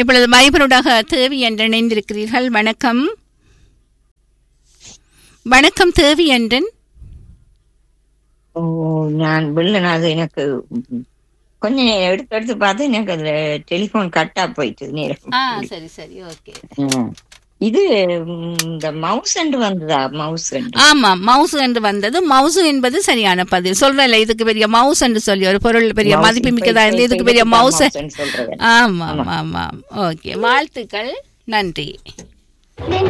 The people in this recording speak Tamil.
இப்பொழுது மைபரோடாக தேவி என்று இணைந்திருக்கிறீர்கள் வணக்கம் வணக்கம் தேவி என்றன் ஓ நான் வெள்ளனாக எனக்கு ம், கொஞ்ச நேரம் எடுத்து எடுத்து பார்த்து எனக்கு அதுல டெலிபோன் கட்டா போயிட்டு நேரம் ஆ சரி சரி ஓகே ம். இது ம், இந்த மவுஸ் என்று வந்ததா மவுஸ் என்று ஆமாம் மவுஸ் என்று வந்தது மவுஸ் என்பது சரியான பதில் சொல்றேன்ல இதுக்கு பெரிய மவுஸ் என்று சொல்லி ஒரு பொருள் பெரிய Mouse மதிப்பு இப்ப- மிக்கதா இப்ப- இருந்து இப்ப இதுக்கு பெரிய இதுக்கு தான் மவுஸ் mouse ன்னு சொல்றது. ஆமாம் ஆமாம் ஓகே வாழ்த்துக்கள் நன்றி நன்றி